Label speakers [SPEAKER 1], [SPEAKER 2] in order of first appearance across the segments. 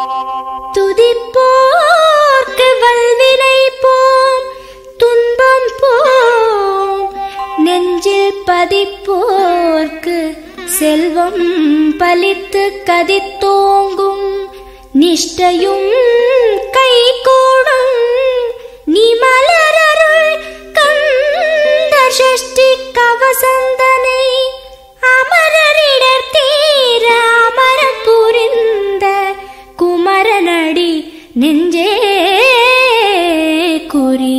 [SPEAKER 1] துதிப்போர்க்கு வல்வினை போம் துன்பம் போம் நெஞ்சில் பதிப்போர்க்கு செல்வம் பலித்து கதித்தோங்கும் நிஷ்டையும் கை கூடும் நீ மலரருள் கந்த சஷ்டி கவசந்தனை அமரரிடர் தீர அமரம் புரிந்த குமரனடி நெஞ்சே குறி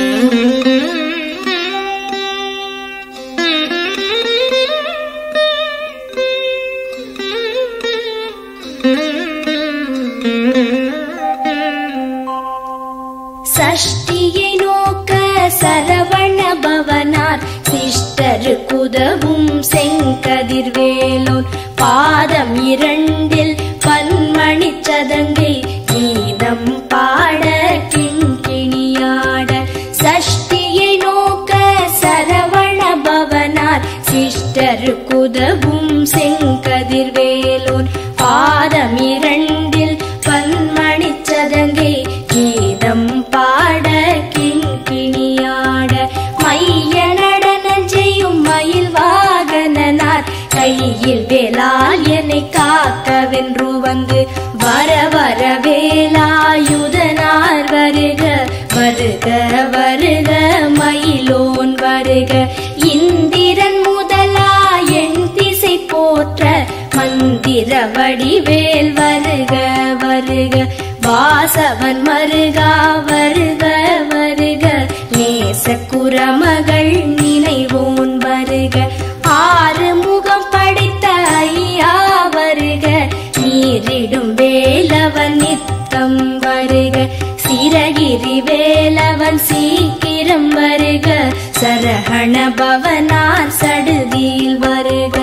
[SPEAKER 1] சஷ்டியை நோக்க சரவண பவனார் சிஷ்டருக்குதவும் செங்கதிர்வேலோன் பாதம் இரண்டில் பன்மணி சதங்கை கீதம் பாட கிண்கிணியாட சஷ்டியை நோக்க சரவண பவனார் சிஷ்டருக்குதவும் செங்கதிர்வேலோன் பாதம் இரண்டில் பன்மணி சதங்கை கீதம் பாட கிண்கிணியாட மைய நடன செய்யும் மயில் வாகனனார் கையில் வேலால் என்னை காக்கவென்று வந்து வர வர வேலாயுதனார் வருக வருக வருக மயிலோன் வருக இந்திரன் முதலா என் திசை போற்ற மந்திர வடிவேல் வருக வருக வாசவன் மருகா வருக வருக நேச குரமகள் நினைவோன் வருக ஆறு முகம் படைத்த ஐயா வருக நீரிடும் வேலவன் நித்தம் வருக சிரகிரி வேலவன் சீக்கிரம் வருக சரஹண பவனார் சடுதியில் வருக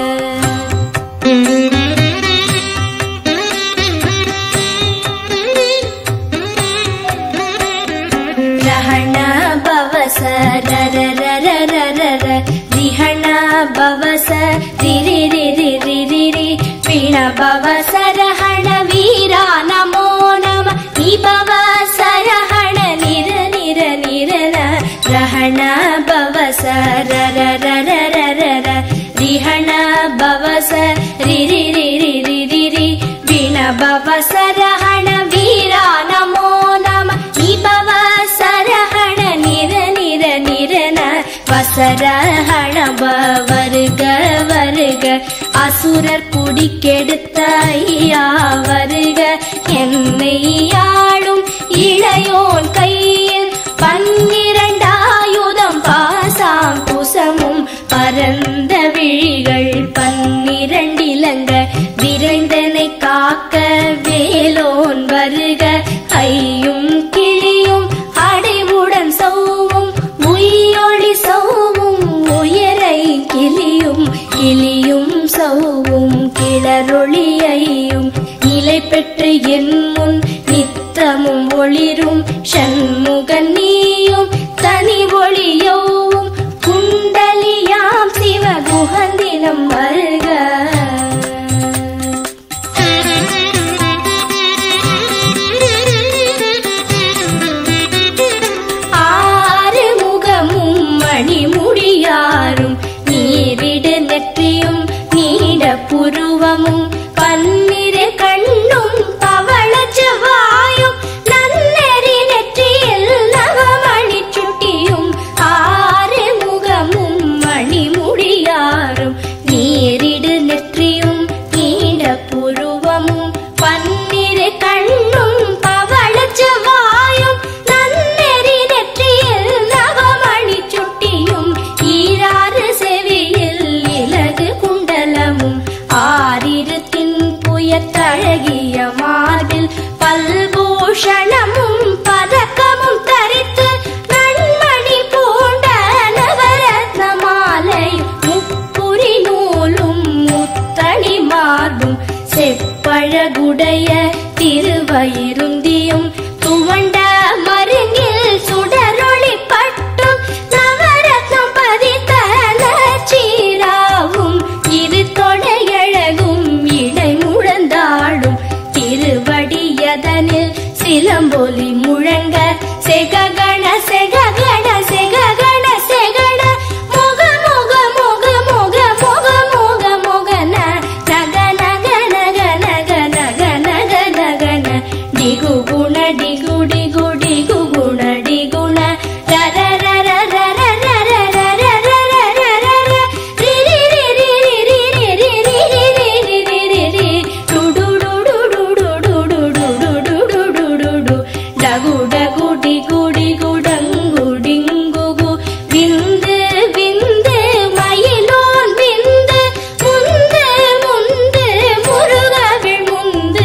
[SPEAKER 1] ರಹಣ ಭವಸ ರರ ರರ ರರ ರ ರಿಹಣ ಭವಸ ರಿರಿ ರಿರಿ ರಿರಿ ರಿ ವೀಣ ಭವಸ ರಹಣ ವೀರ ನಮೋ ನಮ ನಿ ಭವಸ ರಹಣ ನಿರ ನಿರ ನಿರ ರ ರಹಣ ಭವಸ ರರ ರರ ರರ ರ ರಿಹಣ ಭವಸ ರಿರಿ ರಿರಿ ರಿರಿ ರಿ ವೀಣ ಭವಸ ರಹಣ ವೀರ ನಮೋ ನಮ ನಿ ಭವಸ ரஹண நிர நிர நிரன வசரஹண வருக வருக அசுரர் குடிக்கெடுத்த ஐயா வருக என்னை ஆளும் இளையோன் கையில் பன்னிரண்டாயுதம் பாசாம் குசமும் பரந்த விழிகள் பன்னிரண்டிலங்க விரைந்தனை காக்க வேலோன் வருக ஐயும் கிளியும் அடைவுடன் சௌவும் உயிரொளி சௌவும் உயரை கிளியும் கிளியும் சௌவும் கிளரொளியையும் நிலை பெற்று என் முன் நித்தமும் ஒளிரும் சண்முகன் நீயும் தனி ஒளியோவும் குண்டலியாம் சிவ குகந்தினம் வருக ஆறு முகமும் மணிமுடியாரும் நீரிடு நெற்றியும் நீட புருவமும் பன்னிரு கண்ணும் பவள செவ்வாயும் நன்னெறி நெற்றியில் நவமணி சுட்டியும் ஆறு முகமும் மணிமுடியாரும் நீரிடு நெற்றியும் நீட புருவமும் பன்னிரு கண்ணும் பவள செவ்வாயும் நன்னெறி நெற்றியில் நவமணி சுட்டியும் ஈராறு செவியில் இலகு குண்டலமும் ஆறிரு தின்புயத்தழகிய மார்பில் பல்பூஷணமும் பதக்கமும் தரித்து நன்மணி பூண்ட நவரத்ன மாலை முப்புரி நூலும் முத்தணி மார்பும் செப்பழகுடைய திருவயிருந்தியும் துவண்ட மருங்கில் சுடரொளி பட்டும் நவரத்னம் பதித்த நச்சீராவும் இரு தொடையழகும் இடை முழந்தாடும் திருவடியத ஒலி முழங்க செககண செககண செககண செகண முக முக முக முக முக முக முகன நக நக நக நக நக நக நகன டிகு குண டிகு டிகு டிகு குண டிகுண ரர ரர ரர ரர ரர ரர ரர ரி ரி ரி ரி ரி ரி ரி ரி ரி ரி ரி ரி ரி ரி டு டு டு டு டு டு டு டு டு டு டு டு டு டு டகு டகு டிகு டிகு டங்கு டிங்கு கு விந்து விந்து மயிலோன் விந்து முந்து முந்து முருகவிழ் முந்து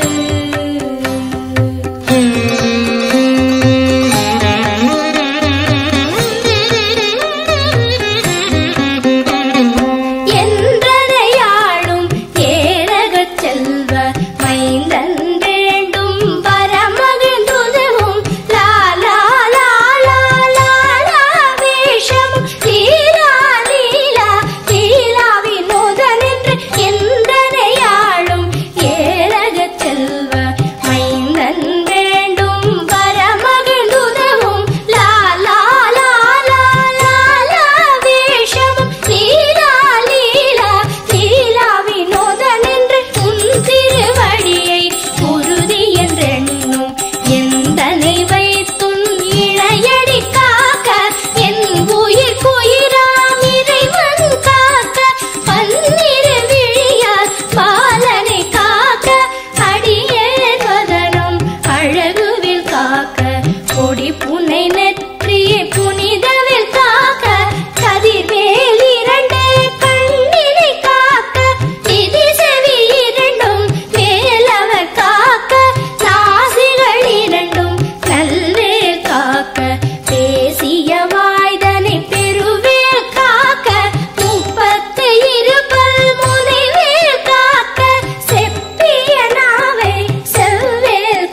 [SPEAKER 1] என்றதையாளும் ஏரகச் செல்வ மைந்தன் வேண்டும் பரமகிழ்ந்துதவும் லாலா லாலா லாலா வேஷம் லீலா லீலா லீலா வினோதன் என்று என்றதையாளும் ஏரகச் செல்வ மைந்தன் வேண்டும் பரமகிழ்ந்துதவும் லாலா லாலா லாலா வேஷம் லீலா லீலா லீலா வினோதன் என்று உன் திருவடியை உறுதி என்றெண்ணும் எந்தனை வைத்துன் இணையடி காக்க என் உயிர் குயிராம் இறைவன் காக்க பன்னிரு விழியார் பாலனை காக்க அடியே வதனம் அழகுவில் காக்க கொடி புனை நெற்றியை புனிதவில் காக்க கதிர்வேல் இரண்டு கண்ணினை காக்க நிதி செவி இரண்டும் வேலவர் காக்க நாசிகள் இரண்டும் நல்வேல் காக்க பேசிய வாய்தனை பெருவேல் காக்க முப்பத்து இருபல் முனைவேல் காக்க செப்பிய நாவை செவ்வேல்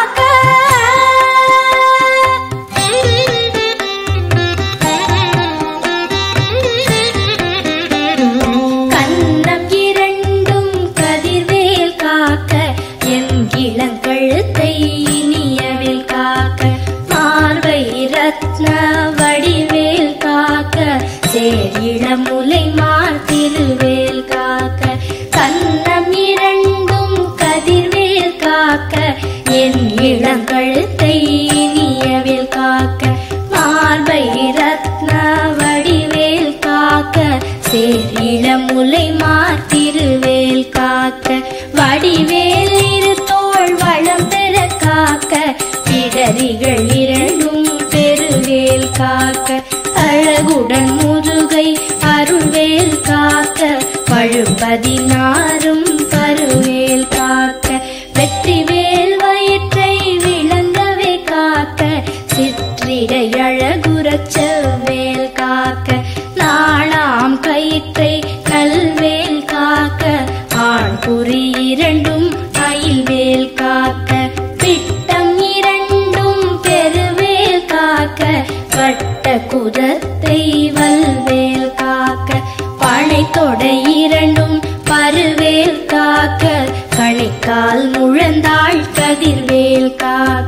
[SPEAKER 1] காக்க கன்னம் இரண்டும் கதிர்வேல் காக்க என் இளங்கழுத்தை இனியவில் காக்க மார்பை ரத்ன வடிவேல் காக்க சேரிளமுலை மார்த்திருவேல் காக்க கன்னம் இரண்டும் கதிர்வேல் காக்க என் இளங்கழுத்தை இனியவில் காக்க மார்பை ரத்ன வடிவேல் காக்க சேரிளமுலை மாத்திருவேல் காக்க வடிவேல் இரு தோள் வளம் பெற காக்க பிடரிகள் இரண்டும் பெருவேல் காக்க அழகுடன் முருகை அருள்வேல் காக்க பழுபதினாரும் பருவேல் காக்க வெற்றிவேல் வயிற்றை விளங்கவே காக்க சிற்றிடை அழகுறச் செவ்வேல் காக்க நாளாம் கயிற்றை கல்வேல் காக்க ஆண் குறி இரண்டும் அயில்வேல் காக்க பிட்டம் இரண்டும் பெருவேல் காக்க வட்ட குதத்தை வல்வேல் காக்க பனை தொடை இரண்டும் பருவேல் காக்க கணிக்கால் முழந்தாள் கதிர்வேல் காக்க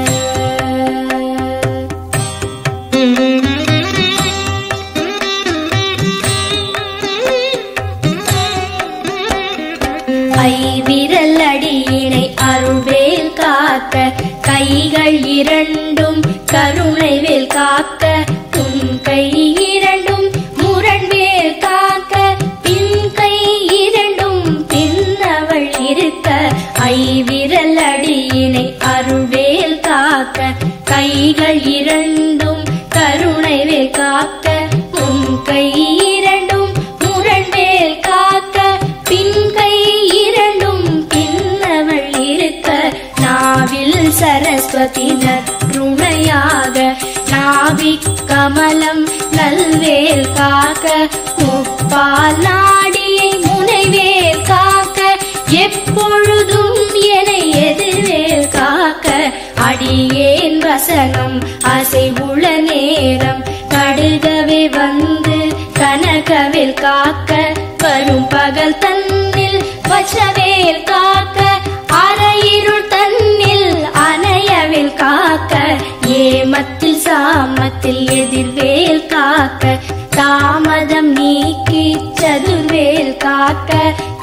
[SPEAKER 1] ஐவிரல் அடியினை அருள்வேல் காக்க கைகள் இரண்டும் கருணை வேல் காக்க உன் கை இரண்டும் முரண்வேல் காக்க பின் கை இரண்டும் பின்னவள் இருக்க ஐவிரல் அடியினை அருள்வேல் காக்க கைகள் இரண்டும் கருணை வேல் காக்க உன் கை இரண்டும் முரண்வேல் காக்க பின் கை இரண்டும் பின்னவள் இருக்க நாவில் சரஸ்வதி நற்றுணையாக நாவி கமலம் நல்வேல் காக்க முப்பால் நாடியை முனைவேல் காக்க எப்பொழுதும் என எதிர்வேல் காக்க அடியேன் வசனம் அசைவுள நேரம் கடுகவே வந்து கனகவில் காக்க வரும் பகல் தன்னில் வச்சவேல் காக்க அரையிருள் தன்னில் அணையவில்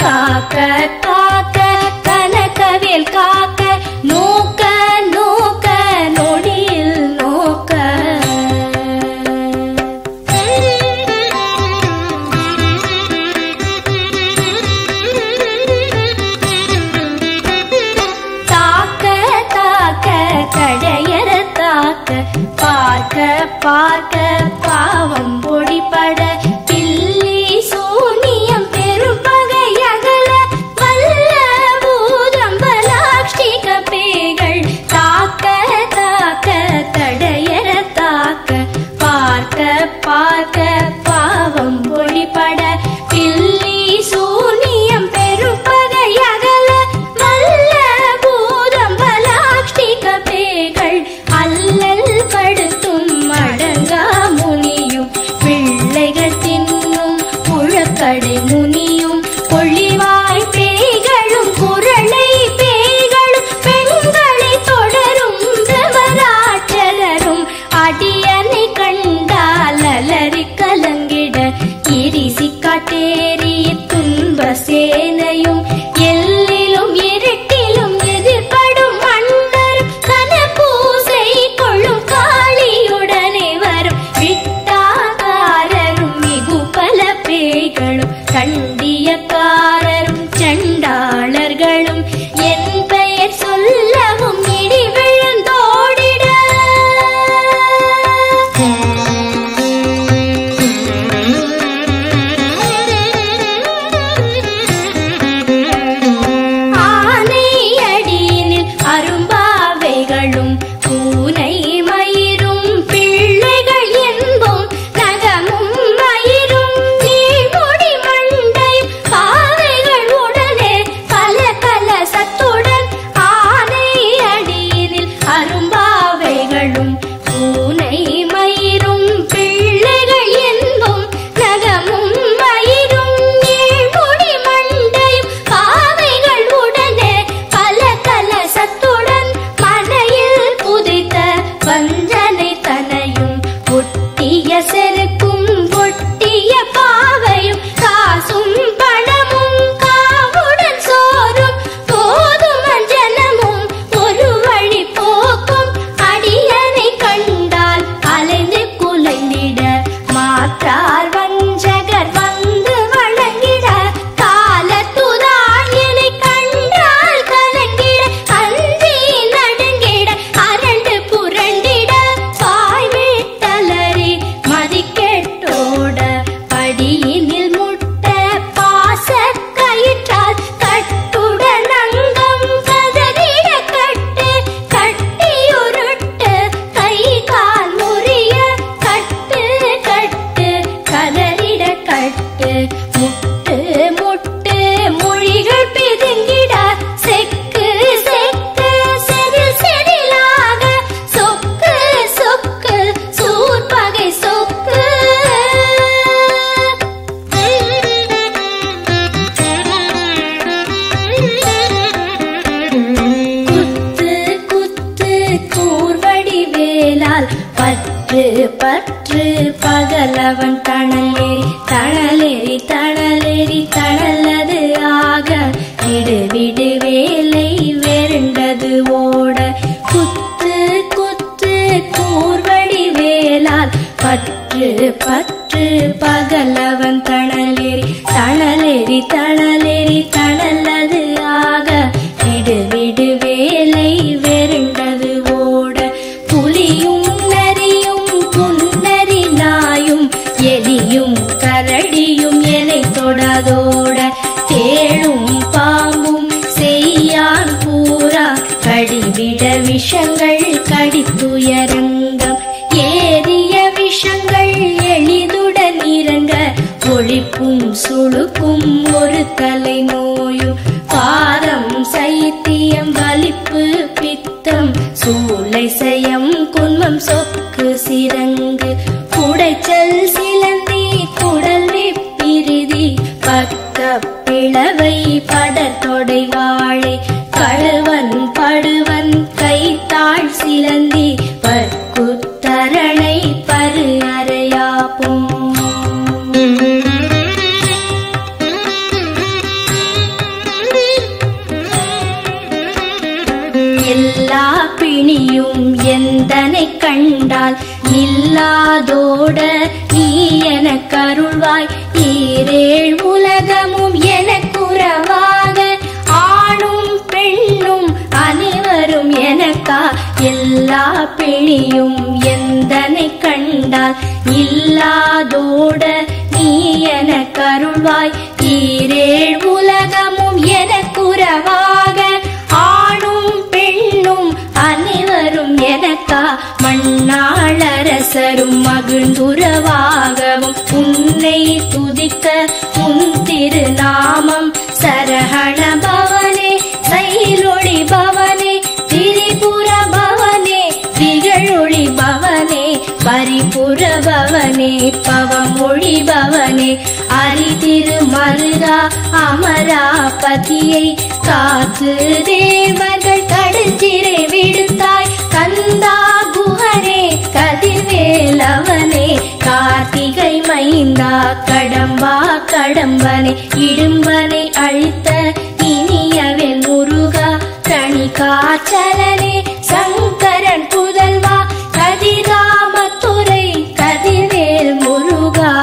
[SPEAKER 1] காக்க காக்க கனகவேல் காக்க நோக்க நோக்க நொடியில் நோக்க தாக்க தாக்க கடையற தாக்க பார்க்க பார்க்க பாவம் பொடிபட பில்லி சூனியம் பெரும்பகையகல வல்ல பூதம் பலாஷ்டிக பேய்கள் தாக்க தாக்க தடையற தாக்க பார்க்க பார்க்க பாவம் பொடிபட பில்லி சூனியம் பெரும்பகையகல வல்ல பூதம் பலாஷ்டிக பேய்கள் அல்லல் படுத்தும் அடங்கா முனியும் பிள்ளைகள் தின்னும் புழக்கடை முனியும் பொழிவாய் பேய்களும் குரளை பேய்களும் பெண்களை தொடரும் பிரமராட்சரரும் அடியனை கண்டால் அலறி கலங்கிட இரிசி காட்டேறிய துன்ப சேனையும் எல்லிலும் இருட்டிலும் எதிர்படும் மன்னரும் கனபூசை கொள்ளும் காளியுடனே வரும் விட்டாகாரரும் மிகு பல பேய்களும் கண்டியக்காரரும் சண்டாளர்களும் என் பெயர் சொல்லவும் இடி விழுந்தோடிட ஆனை அடியினில் அரும்பாவைகளும் பூனை மயிரும் பிள்ளைகள் என்போம் நகமும் மயிரும் நீழ்முடி மண்டை பாவைகள் உடனே பல பல சத்துடன் ஆனை அடியினில் அரும்பாவைகளும் பூனை மயிரும் பிள்ளைகள் என்போம் நகமும் மயிரும் நீழ்முடி மண்டையும் பாவைகள் உடனே பல கல சத்துடன் மனையில் புதைத்த வஞ்சனை தனையும் ஒட்டிய செருக்கும் ஒட்டிய பாவையும் காசும் பணமும் காவுடன் சோறும் போதும் அஞ்சனமும் ஒரு வழி போக்கும் அடியனை கண்டால் அலைந்து குலைந்திட மாற்றார் வஞ்சகர் வந்து வணங்கிட காலத்துதான் என்னை கண்டால் கலங்கிட அஞ்சி நடுங்கிட அரண்டு புரண்டிட பாய் விட்டலறி மதிக்கெட்டோட படியினில் முட்ட பாச கயிற்றால் கட்டுடன் அங்கம் கதறிட கட்டு கட்டியுருட்டு கை கால் முறிய கட்டு கட்டு கதறிட கட்டு முட்டு முட்டு மொழிகள் பிதுங்கிட செக்கு செக்கு செதில் செதிலாக சொக்கு சொக்கு சூர்பகை சொக்கு குத்து குத்து கூர்வடி வேலால் பற்று பற்று பகலவன் தணலேறி தணலேறி தணலேறி தணலது ஆக விடு விடு வேலை வெருண்டது ஓட குத்து குத்து கூர்வடி வேலால் பற்று பற்று பகலவன் தணலேறி தணலேறி தணலேறி தணலது ஆக விடு விடு வேலை வெருண்டது ஓட புலியும் நரியும் புன்னரி நாயும் எலியும் கரடியும் எனை தொடாதோட தேளும் பாம்பும் செய்யான் பூரா கடிவிட விஷங்கள் கடித்துயரங்கம் ஏறிய விஷங்கள் எளிதுடன் இறங்க ஒழிப்பும் சுழுக்கும் ஒரு தலை நோயும் பாரம் சைத்தியம் வலிப்பு பித்தம் சூளை செயம் குன்மம் சொக்கு சிரங்கு குடைச்சல் சிலந்தி குடல் விப்பிரிதி பக்க பிளவை படத்தொடை வாழை கழுவன் படுவன் கைத்தாழ் சிலந்தி பற்குத்தரணை பரு அறையாப்பும் எல்லா பிணியும் எந்தனை கண்டால் இல்லாதோட நீ எனக்கு அருள்வாய் ஈரேழ் உலகமும் எனக்குறவாக ஆணும் பெண்ணும் அனைவரும் எனக்கா எல்லா பிணியும் எந்தனை கண்டால் இல்லாதோட நீ எனக்கு அருள்வாய் ஈரேழ் உலகமும் எனக்குறவாக ஆணும் பெண்ணும் அனைவரும் எனக்கா மண்ணாளரசரும் மகிழ்ந்துறவாகவும் உன்னை துதிக்க உன் திருநாமம் சரஹண பவனே சைலொளி பவனே திரிபுர பவனே திகழொளி பவனே பரிபுர பவனே பவமொழி பவனே அரிதிரு மருகா அமராபதியை காத்து தேவர்கள் கடற்சிறை விடுத்தாய் கந்தா குஹரே கதிர்வேலவனே கார்த்திகை மைந்தா கடம்பா கடம்பனை இடும்பனை அழித்த இனியவன் முருகா தனி காச்சலனே சங்கரன் புதல்வா கதிராமத்துறை கதிர்வேல் முருகா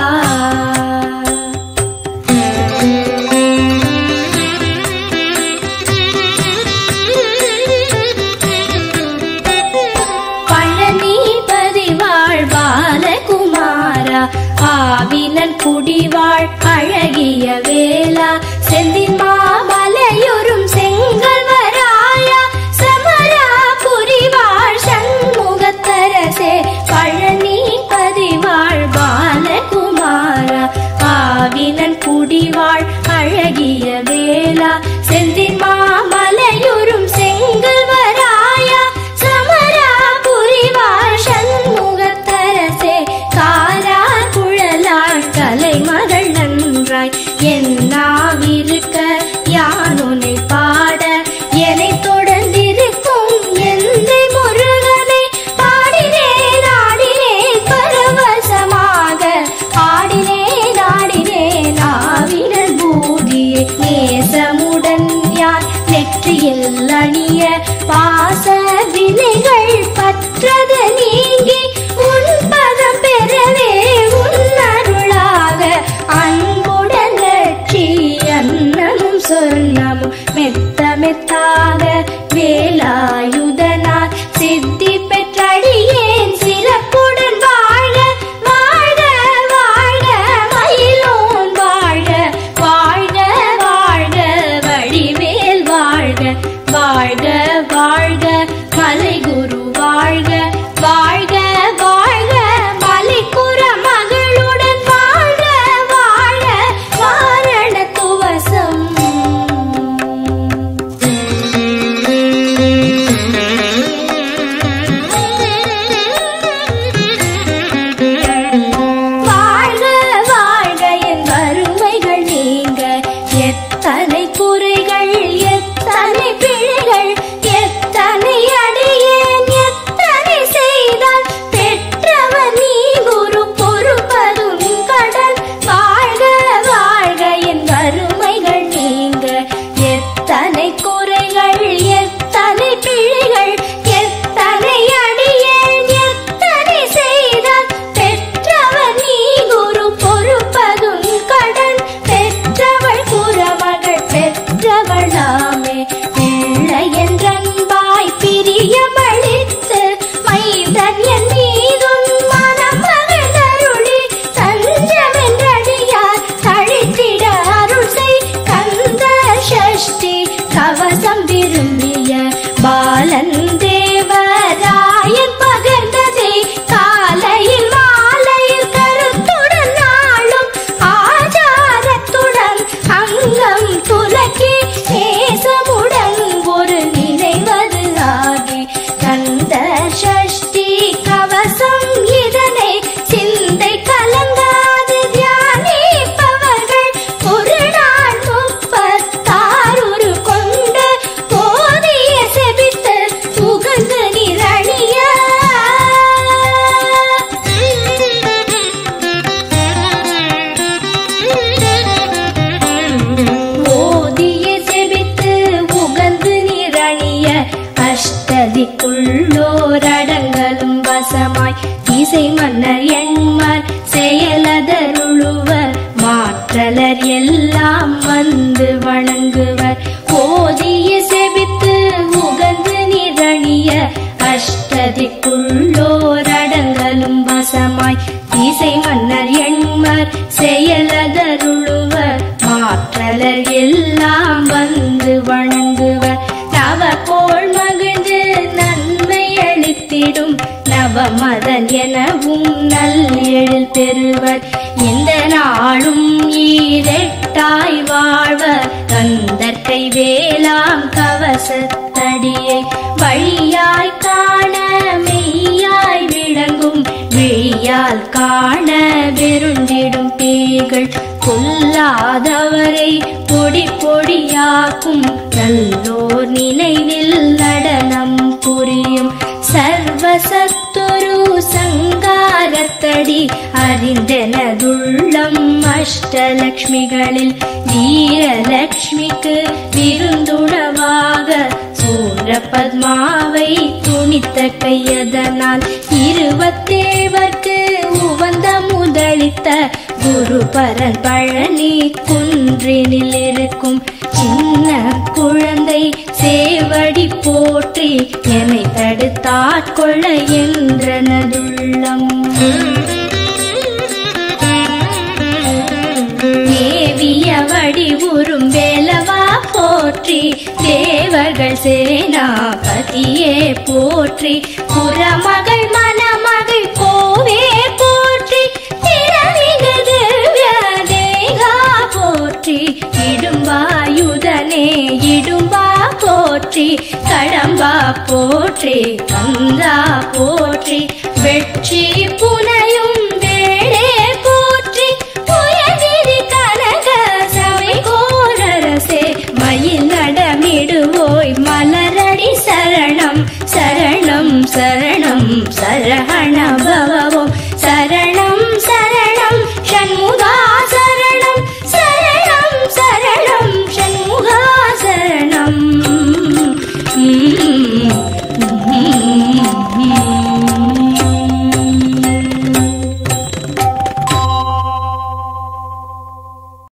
[SPEAKER 1] பழனி பதிவாழ் பாலகுமாரா ஆவினன் குடிவாழ் அழகிய வேளா செந்தின் மாமலையொரும் செங்கல்வராயா சமரா புரிவாழ் சண்முகத்தரசே பழனி பதிவாழ் பாலகுமாரா ஆவினன் குடிவாழ் அழகிய வேளா செந்தின் மாமலையொரும் செங்கல்வராயா சமரா புரிவாழ் சண்முகத்தரசே காலார் குழலார் கலைமகள் நன்றாய் என்னாவிருக்க யானுனை பாட என்னை தொடர்ந்திருக்கும் எந்தை முருகனை பாடினேன் ஆடினேன் பரவசமாக ஆடினேன் ஆடினேன் ஆவினல் பூதியை நேசமுடன் யார் நெற்றியில் அணிய பாச வினைகள் பற்றது நீங்கி உன் பதம் பெறவே உன் அருளாக அன்புடன் லட்சி அன்னமும் சொன்னமும் மெத்த மெத்தாக வேலாயுதனார் சித்தி பெற்றடியேன் சிறப்புடன் வாழ வாழ்க வாழ்க மயிலோன் வாழ்க வாழ்க வாழ்க வழிவேல் வாழ்க வாழ்க வாழ்க மலை குரு வாழ்க வாழ்க வாழ்க மலைக்குற மகளுடன் வாழ்க வாழ்க வாரண துவசம் அஷ்டதிக்குள்ளோரடங்கலும் வசமாய் திசை மன்னர் எண்மர் செயலதருளுவர் மாற்றலர் எல்லாம் வந்து வணங்குவர் ஓதிய செபித்து உகந்து நிரணிய அஷ்டதிக்குள்ளோரடங்கலும் வசமாய் திசை மன்னர் எண்மர் செயலதருளுவர் மாற்றலர் எல்லாம் வந்து வணங்குவர் நவகோள் மகிழ்ந்து நன்மை அளித்திடும் நவமதன் எனவும் நல் எழில் பெறுவர் எந்த நாளும் ஈரெட்டாய் வாழ்வர் கந்தற்கை வேளாம் கவசத்தடியை வழியாய் காண மெய்யாய் விளங்கும் விழியால் காண வெருண்டிடும் பேய்கள் கொல்லாதவரை பொடி பொடியாக்கும் நல்லோர் நினைவில் நடனம் புரியும் சர்வசத்துரு சங்காரத்தடி அறிந்தனதுள்ளம் அஷ்டலக்ஷ்மிகளில் வீரலக்ஷ்மிக்கு விருந்துணவாக சூரபத்மாவை துணித்த கையதனால் இருபத்தேவர்க்கு உவந்த முதலித்த குருபரன் பழனி குன்றினில் இருக்கும் சின்ன குழந்தை சேவடி போற்றி என்னை தடுத்தாட்கொள்ள என்றனதுள்ளம் தேவிய வடிவுறும் வேலவா போற்றி தேவர்கள் சேனாபதியே போற்றி புறமகள் மணமகள் கோவே போற்றி திறமிகு திவ்ய தேகா போற்றி இடும்பாயுதனே இடும்பா போற்றி கடம்பா போற்றி கந்தா போற்றி வெற்றி புன